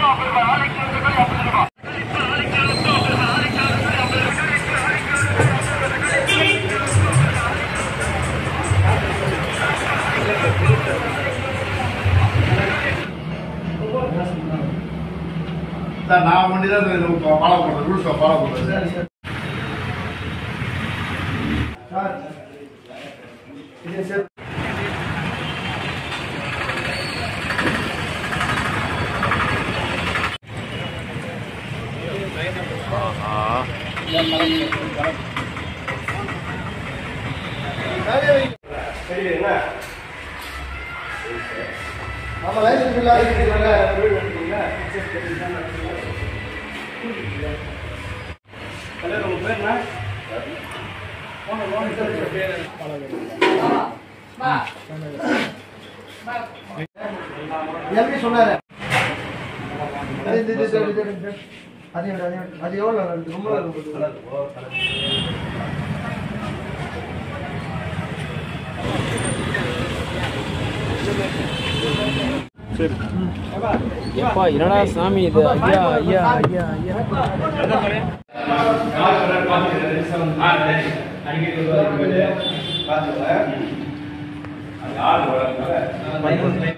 Sir நான் பண்ணி தான் ஃபாலோ பண்ணுறேன் ரூல்ஸை ஃபாலோ பண்ணுறேன் சார் இது சார் நம்ம லைசன்ஸ் இல்லாத எப்படி சொன்னாரு அது இது, இது, இது, இது, இது. அது எவ்வளவு, அது எவ்வளவு, அது எவ்வளோ இருக்கு? ரொம்ப இருக்கு. எப்பா என்னடா சாமி இது ஐயா ஐயா ஐயா ஐயா பார்த்துக்கோங்க.